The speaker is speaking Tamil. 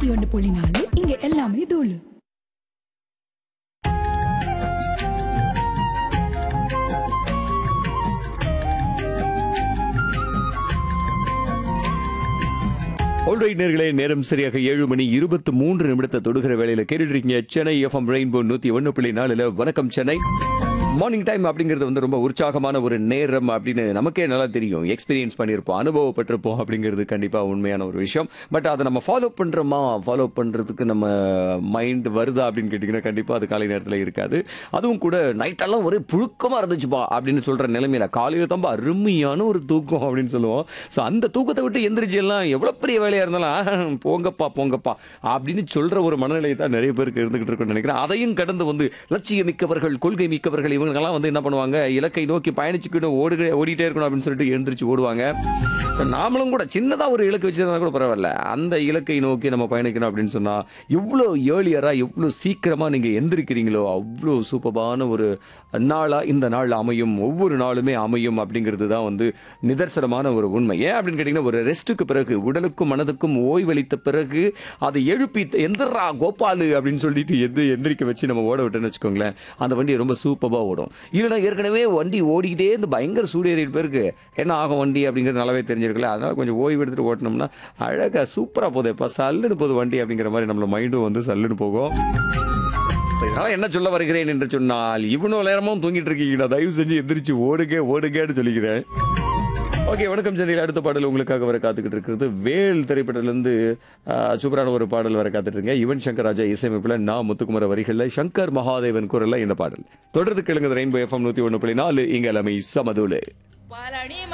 நூத்தி ஒன்று புள்ளி நாலு இங்க எல்லாமே தூளு ஆல்ரைட் நேர்களே நேரம் சரியாக ஏழு மணி இருபத்தி மூன்று நிமிடத்தை தொடுகிற வேலையில கேட்டுட்டு இருக்கீங்க சென்னை எஃப்எம் ரெயின்போ நூத்தி ஒன்று புள்ளி நாலுல வணக்கம் சென்னை மார்னிங் டைம் அப்படிங்கிறது வந்து ரொம்ப உற்சாகமான ஒரு நேரம் அப்படின்னு நமக்கே நல்லா தெரியும் எக்ஸ்பீரியன்ஸ் பண்ணியிருப்போம் அனுபவப்பட்டிருப்போம் அப்படிங்கிறது கண்டிப்பா உண்மையான ஒரு விஷயம் பட் அதை நம்ம ஃபாலோ பண்றோமா ஃபாலோ பண்றதுக்கு நம்ம மைண்ட் வருதா அப்படின்னு கேட்டிங்கன்னா கண்டிப்பா அது காலை நேரத்தில் இருக்காது அதுவும் கூட நைட்டெல்லாம் ஒரே புழுக்கமா இருந்துச்சுப்பா அப்படின்னு சொல்ற நிலைமையில காலையில தான் அருமையான ஒரு தூக்கம் அப்படின்னு சொல்லுவோம் ஸோ அந்த தூக்கத்தை விட்டு எந்திரிச்சு எல்லாம் எவ்வளவு பெரிய வேலையா இருந்தாலும் ஆஹ், போங்கப்பா போங்கப்பா அப்படின்னு சொல்ற ஒரு மனநிலை தான் நிறைய பேருக்கு இருந்துகிட்டு இருக்குன்னு நினைக்கிறேன் அதையும் கடந்து வந்து லட்சிய மிக்கவர்கள் கொள்கை மிக்கவர்கள் இவங்கெல்லாம் வந்து என்ன பண்ணுவாங்க இலக்கை நோக்கி பயணிச்சுக்கணும் ஓடுக ஓடிட்டே இருக்கணும் அப்படின்னு சொல்லிட்டு எழுந்திரிச்சு ஓடுவாங்க ஸோ நாமளும் கூட சின்னதாக ஒரு இலக்கு வச்சிருந்தா கூட பரவாயில்ல அந்த இலக்கை நோக்கி நம்ம பயணிக்கணும் அப்படின்னு சொன்னால் எவ்வளோ ஏர்லியராக எவ்வளோ சீக்கிரமாக நீங்கள் எந்திரிக்கிறீங்களோ அவ்வளோ சூப்பரான ஒரு நாளாக இந்த நாள் அமையும் ஒவ்வொரு நாளுமே அமையும் அப்படிங்கிறது தான் வந்து நிதர்சனமான ஒரு உண்மை ஏன் அப்படின்னு கேட்டிங்கன்னா ஒரு ரெஸ்ட்டுக்கு பிறகு உடலுக்கும் மனதுக்கும் ஓய்வளித்த பிறகு அதை எழுப்பி எந்திரா கோபாலு அப்படின்னு சொல்லிட்டு எது எந்திரிக்க வச்சு நம்ம ஓட விட்டோம்னு வச்சுக்கோங்களேன் அந்த வண்டி ரொம்ப சூப்பராக ஓடும் இல்லைன்னா ஏற்கனவே வண்டி ஓடிக்கிட்டே இருந்து பயங்கர சூடு ஏறிட்டு பேருக்கு என்ன ஆகும் வண்டி அப்படிங்கிறது நல்லாவே தெரிஞ்சிருக்கல அதனால கொஞ்சம் ஓய்வு எடுத்துட்டு ஓட்டினோம்னா அழகா சூப்பரா போகுது இப்போ சல்லுன்னு போகுது வண்டி அப்படிங்கிற மாதிரி நம்மள மைண்டும் வந்து சல்லுன்னு போகும் So, இதனால என்ன சொல்ல வருகிறேன் என்று சொன்னால் இவ்வளோ நேரமும் தூங்கிட்டு இருக்கீங்களா தயவு செஞ்சு எந்திரிச்சு ஓடுங்க ஓடுங்கன்னு சொல்லிக்கிறேன் ஓகே வணக்கம் சென்னையில் அடுத்த பாடல் உங்களுக்காக வர காத்துக்கிட்டு இருக்கிறது வேல் திரைப்படத்திலிருந்து ஆஹ், சூப்பரான ஒரு பாடல் வர காத்துட்டு இருக்கீங்க யுவன் சங்கர் ராஜா இசையமைப்பில் நான் முத்துக்குமார வரிகளில் சங்கர் மகாதேவன் குரல்ல இந்த பாடல் தொடர்ந்து கேளுங்க ரெயின்போ எஃப்எம் நூற்றி ஒன்று புள்ளி நாலு இங்கே எல்லாமே சமதூளு பழனி